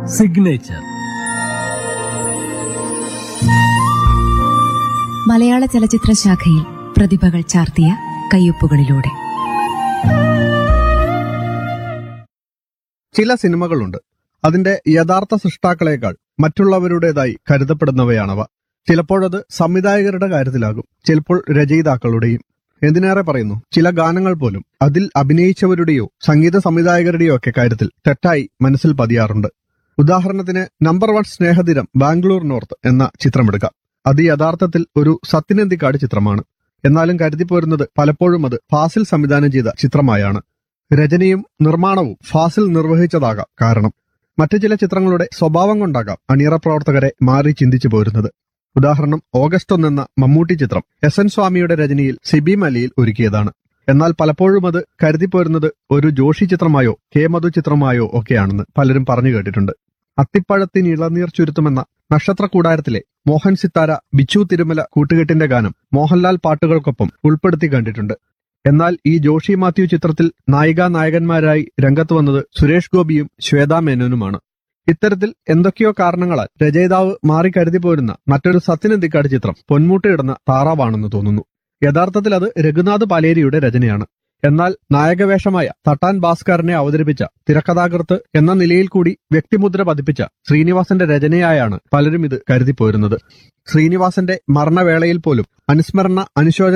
signature മലയാള ചലച്ചിത്ര ശാഖയിൽ പ്രതിഭകൾ ചാർത്തിയ കയ്യൊപ്പുകളിലൂടെ ചില സിനിമകളുണ്ട് അതിന്റെ യഥാർത്ഥ സൃഷ്ടാക്കളെക്കാൾ മറ്റുള്ളവരുടേതായി കരുതപ്പെടുന്നവയാണവ ചിലപ്പോഴത് സംവിധായകരുടെ കാര്യത്തിലാകും ചിലപ്പോൾ രചയിതാക്കളുടെയും എന്തിനേറെ പറയുന്നു ചില ഗാനങ്ങൾ പോലും അതിൽ അഭിനയിച്ചവരുടെയോ സംഗീത സംവിധായകരുടെയോ ഒക്കെ കാര്യത്തിൽ തെറ്റായി മനസ്സിൽ പതിയാറുണ്ട് ഉദാഹരണത്തിന് number one Snehatheeram Bangalore north എന്ന ചിത്രമെടുക്കാം അത് യഥാർത്ഥത്തിൽ ഒരു സത്യനന്ദിക്കാട് ചിത്രമാണ് എന്നാലും കരുതിപ്പോരുന്നത് പലപ്പോഴും അത് ഫാസിൽ സംവിധാനം ചെയ്ത ചിത്രമായാണ് രചനയും നിർമ്മാണവും ഫാസിൽ നിർവഹിച്ചതാകാം കാരണം മറ്റു ചില ചിത്രങ്ങളുടെ സ്വഭാവം കൊണ്ടാകാം അണിയറ പ്രവർത്തകരെ മാറി ചിന്തിച്ചു പോരുന്നത് ഉദാഹരണം ഓഗസ്റ്റ് ഒന്ന് എന്ന മമ്മൂട്ടി ചിത്രം എസ് എൻ സ്വാമിയുടെ രചനയിൽ സിബി മലയിൽ ഒരുക്കിയതാണ് എന്നാൽ പലപ്പോഴും അത് കരുതിപ്പോരുന്നത് ഒരു ജോഷി ചിത്രമായോ കെ മധു ചിത്രമായോ ഒക്കെയാണെന്ന് പലരും പറഞ്ഞു കേട്ടിട്ടുണ്ട് അത്തിപ്പഴത്തിന് ഇളനീർ ചുരുത്തുമെന്ന നക്ഷത്ര കൂടാരത്തിലെ മോഹൻ സിത്താര ബിച്ചു തിരുമല കൂട്ടുകെട്ടിന്റെ ഗാനം മോഹൻലാൽ പാട്ടുകൾക്കൊപ്പം ഉൾപ്പെടുത്തി കണ്ടിട്ടുണ്ട് എന്നാൽ ഈ ജോഷി മാത്യു ചിത്രത്തിൽ നായികാ നായകന്മാരായി രംഗത്ത് വന്നത് സുരേഷ് ഗോപിയും ശ്വേതാ മേനോനുമാണ് ഇത്തരത്തിൽ എന്തൊക്കെയോ കാരണങ്ങളാൽ രചയിതാവ് മാറി കരുതി പോരുന്ന മറ്റൊരു സത്യനന്ദിക്കാട് ചിത്രം പൊന്മുട്ടയിടുന്ന താറാവാണെന്ന് തോന്നുന്നു യഥാർത്ഥത്തിൽ അത് രഘുനാഥ് പാലേരിയുടെ രചനയാണ് എന്നാൽ നായകവേഷമായ തട്ടാൻ ഭാസ്കറിനെ അവതരിപ്പിച്ച തിരക്കഥാകൃത്ത് എന്ന നിലയിൽ കൂടി വ്യക്തിമുദ്ര പതിപ്പിച്ച ശ്രീനിവാസന്റെ രചനയായാണ് പലരും ഇത് കരുതിപ്പോരുന്നത് ശ്രീനിവാസന്റെ മരണവേളയിൽ പോലും അനുസ്മരണ അനുശോചന